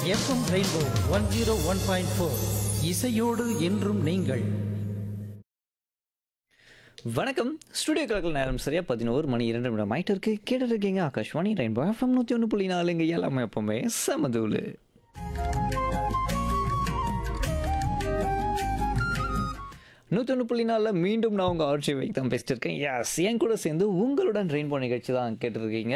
FM rainbow one zero one point four இசையோடு என்றும் நீங்கள் வணக்கம் ஸ்டுடியோ கலக்கல் நேரம் சரியா பதினோரு மணி இரண்டு நிமிடம் ஆயிட்டு இருக்கு கேட்டு இருக்கீங்க ஆகாஷ்வாணி ரெயின்போ எஃப்எம் நூற்றி ஒன்று புள்ளி நாலுங்க எல்லாமே எப்பவுமே சமதூலு நூற்றி ஒன்று புள்ளி நாலில் மீண்டும் நான் உங்கள் ஆர்ச்சி வைக் தான் பேசிட்டு இருக்கேன் எஸ் என் கூட சேர்ந்து உங்களுடன் ரெயின்போ நிகழ்ச்சி தான் கேட்டுருக்கீங்க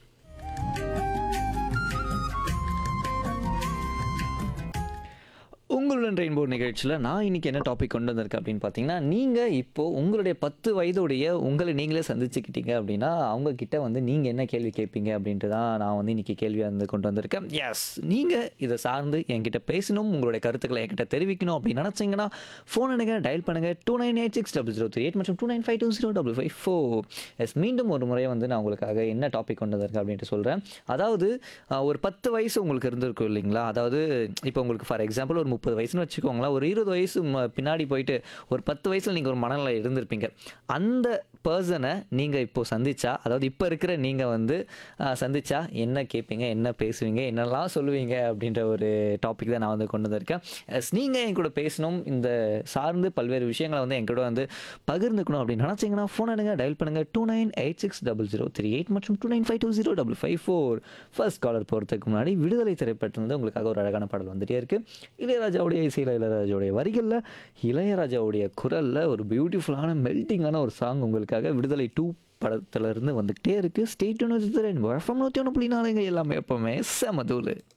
உங்களுடன் ரெயின்போ நிகழ்ச்சியில் நான் இன்னைக்கு என்ன டாபிக் கொண்டு வந்திருக்கேன் அப்படின்னு பார்த்தீங்கன்னா நீங்கள் இப்போ உங்களுடைய பத்து வயதுடைய உங்களை நீங்களே சந்திச்சுக்கிட்டீங்க அப்படின்னா அவங்க கிட்ட வந்து நீங்கள் என்ன கேள்வி கேட்பீங்க அப்படின்ட்டு தான் நான் வந்து இன்னைக்கு கேள்வியாக வந்து கொண்டு வந்திருக்கேன் எஸ் நீங்கள் இதை சார்ந்து என்கிட்ட பேசணும் உங்களுடைய கருத்துக்களை என்கிட்ட தெரிவிக்கணும் அப்படின்னு நினச்சிங்கன்னா ஃபோன் எடுங்க டயல் பண்ணுங்கள் two nine eight six double zero three eight மற்றும் two nine five two zero double five four yes மீண்டும் ஒரு முறை வந்து நான் உங்களுக்காக என்ன டாபிக் கொண்டு வந்திருக்கேன் அப்படின்ட்டு சொல்கிறேன் அதாவது அஹ், ஒரு பத்து வயசு உங்களுக்கு இருந்திருக்கும் இல்லைங்களா அதாவது இப்போ உங்களுக்கு ஃபார் எக்ஸாம்பிள் ஒரு முப்பது வயசுன்னு வச்சுக்கோங்களேன் ஒரு இருபது வயசு ம- பின்னாடி போயிட்டு ஒரு பத்து வயசில் நீங்கள் ஒரு மனநிலை இருந்திருப்பீங்க அந்த பர்சனை நீங்கள் இப்போ சந்திச்சா அதாவது இப்போ இருக்கிற நீங்கள் வந்து அஹ், சந்திச்சா என்ன கேட்பீங்க என்ன பேசுவீங்க என்னெல்லாம் சொல்லுவீங்க அப்படின்ற ஒரு டாபிக் தான் நான் வந்து கொண்டு வந்திருக்கேன் எஸ் நீங்கள் என் கூட பேசணும் இந்த சார்ந்து பல்வேறு விஷயங்களை வந்து என் கூட வந்து பகிர்ந்துக்கணும் அப்படின்னு நினச்சிங்கன்னா ஃபோன் எடுங்க டயல் பண்ணுங்கள் two nine eight six double zero three eight மற்றும் two nine five two zero double five four first caller போகிறதுக்கு முன்னாடி விடுதலை திரைப்பட்டிருந்து உங்களுக்காக ஒரு அழகான பாடல் வந்துட்டே இருக்கு இளையராஜாவுடைய இசையில் இளையராஜாவுடைய வரிகளில் இளையராஜாவுடைய குரலில் ஒரு பியூட்டிஃபுல்லான மெல்ட்டிங்கான ஒரு சாங் உங்களுக்காக விடுதலை டூ படத்துல இருந்து வந்துகிட்டே இருக்கு ஸ்டேட் ஒன்று எஃப்எம் நூற்றி ஒன்று புள்ளி நாலுங்க எல்லாமே எப்பவுமே செமதூலு